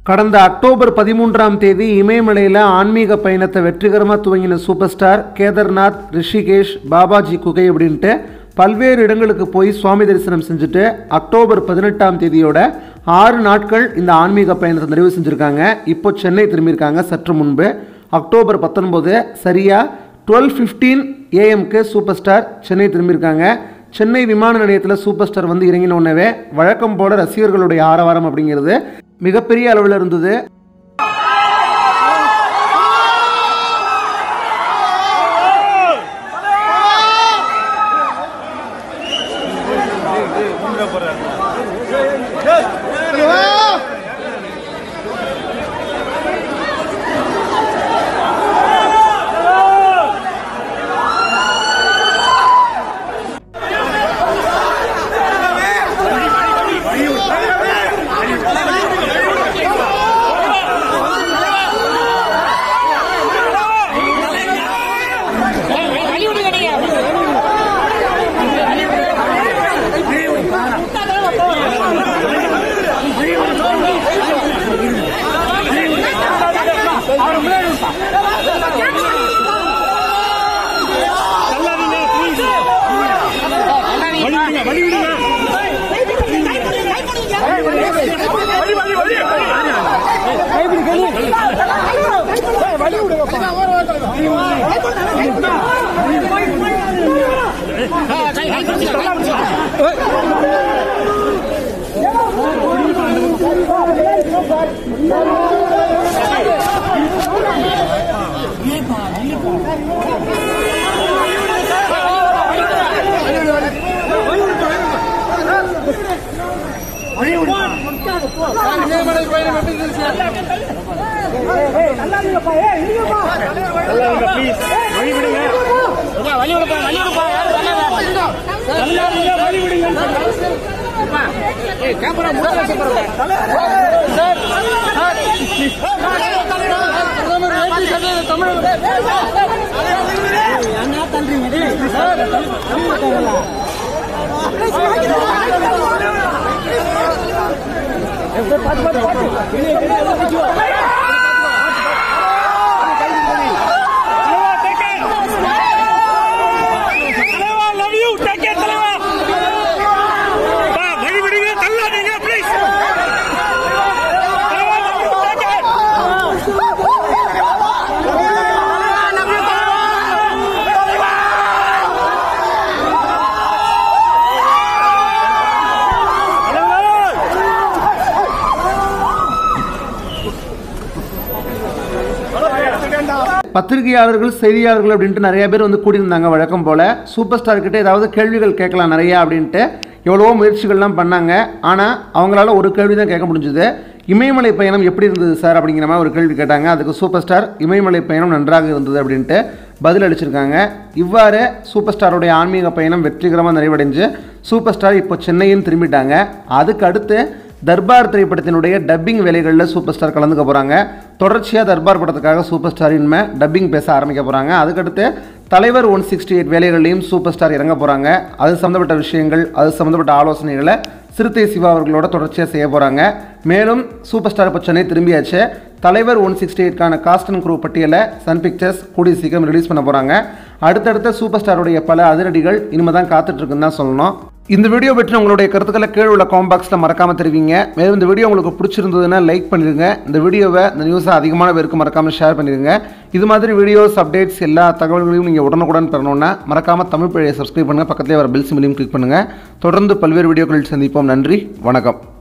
கடந்த அக்டோபர் பதிமூன்றாம் தேதி இமயமலையில் ஆன்மீக பயணத்தை வெற்றிகரமாக துவங்கின சூப்பர் ஸ்டார் கேதார்நாத் ரிஷிகேஷ் பாபாஜி குகை அப்படின்ட்டு பல்வேறு இடங்களுக்கு போய் சுவாமி தரிசனம் செஞ்சுட்டு அக்டோபர் பதினெட்டாம் தேதியோட ஆறு நாட்கள் இந்த ஆன்மீக பயணத்தை நிறைவு செஞ்சுருக்காங்க இப்போ சென்னை திரும்பியிருக்காங்க சற்று முன்பு அக்டோபர் பத்தொன்பது சரியாக டுவெல் ஃபிஃப்டீன் ஏஎம்க்கு சூப்பர் ஸ்டார் சென்னை திரும்பியிருக்காங்க சென்னை விமான நிலையத்தில் சூப்பர் ஸ்டார் வந்து இறங்கின உடனே வழக்கம் போல ரசிகர்களுடைய ஆரவாரம் அப்படிங்கிறது மிகப்பெரிய அளவில் இருந்தது வழிவிடு கிடையாது வழி விடுப்பா வழி விடுப்பா யாரும் வழி விடுங்க கேமரா முன்னாடி சார் தலைவா லவ் யூ டேக் கேர் தலைவா பா வழி விடுங்க தள்ளாதீங்க ப்ளீஸ் தலைவா லவ் யூ டேக் கேர் பத்திரிகையாளர்கள் செய்தியாளர்கள் அப்படின்ட்டு நிறைய பேர் வந்து கூடியிருந்தாங்க வழக்கம் போல் சூப்பர் ஸ்டார் கிட்ட ஏதாவது கேள்விகள் கேட்கலாம் நிறையா அப்படின்ட்டு எவ்வளவோ முயற்சிகள்லாம் பண்ணாங்க ஆனால் அவங்களால ஒரு கேள்வி தான் கேட்க முடிஞ்சுது இமயமலை பயணம் எப்படி இருந்தது சார் அப்படிங்கிற மாதிரி ஒரு கேள்வி கேட்டாங்க அதுக்கு சூப்பர் ஸ்டார் இமயமலை பயணம் நன்றாக இருந்தது அப்படின்ட்டு பதில் அளிச்சிருக்காங்க இவ்வாறு சூப்பர் ஸ்டாருடைய ஆன்மீக பயணம் வெற்றிகரமாக நிறைவடைஞ்சு சூப்பர் ஸ்டார் இப்போ சென்னையும் திரும்பிட்டாங்க அதுக்கு அடுத்து தர்பார் திரைப்படத்தினுடைய டப்பிங் வேலைகளில் சூப்பர் ஸ்டார் கலந்துக்க போகிறாங்க தொடர்ச்சியாக தர்பார் படத்துக்காக சூப்பர் ஸ்டார் இனிமே டப்பிங் பேச ஆரம்பிக்க போகிறாங்க அதுக்கடுத்து தலைவர் ஒன் சிக்ஸ்டி எயிட் வேலைகள்லையும் சூப்பர் ஸ்டார் இறங்க போகிறாங்க அது சம்மந்தப்பட்ட விஷயங்கள் அது சம்மந்தப்பட்ட ஆலோசனைகளை சிறுத்தை சிவா அவர்களோட தொடர்ச்சியாக செய்ய போகிறாங்க மேலும் சூப்பர் ஸ்டார் இப்போ சென்னை திரும்பியாச்சு தலைவர் ஒன் சிக்ஸ்டி எயிட்கான காஸ்ட் அண்ட் குரூ பட்டியலை சன் பிக்சர்ஸ் கூடிய சீக்கிரம் ரிலீஸ் பண்ண போகிறாங்க அடுத்தடுத்த சூப்பர் ஸ்டாருடைய பல அதிரடிகள் இனிமே தான் காத்துட்ருக்குன்னு தான் சொல்லணும் இந்த வீடியோ பற்றி உங்களுடைய கருத்துக்களை கீழே உள்ள காம் பாக்ஸில் மறக்காமல் தெரிவிங்க மேலும் இந்த வீடியோ உங்களுக்கு பிடிச்சிருந்ததுன்னா லைக் பண்ணிடுங்க இந்த வீடியோவை இந்த நியூஸை அதிகமான பேருக்கு மறக்காமல் ஷேர் பண்ணிடுங்க இது மாதிரி வீடியோஸ் அப்டேட்ஸ் எல்லா தகவல்களையும் நீங்கள் உடனுக்குடன் பெறணும்னா மறக்காமல் தமிழ் பழைய சப்ஸ்கிரைப் பண்ணுங்கள் பக்கத்துலேயே வர பெல் சிம்லையும் கிளிக் பண்ணுங்கள் தொடர்ந்து பல்வேறு வீடியோக்களில் சந்திப்போம் நன்றி வணக்கம்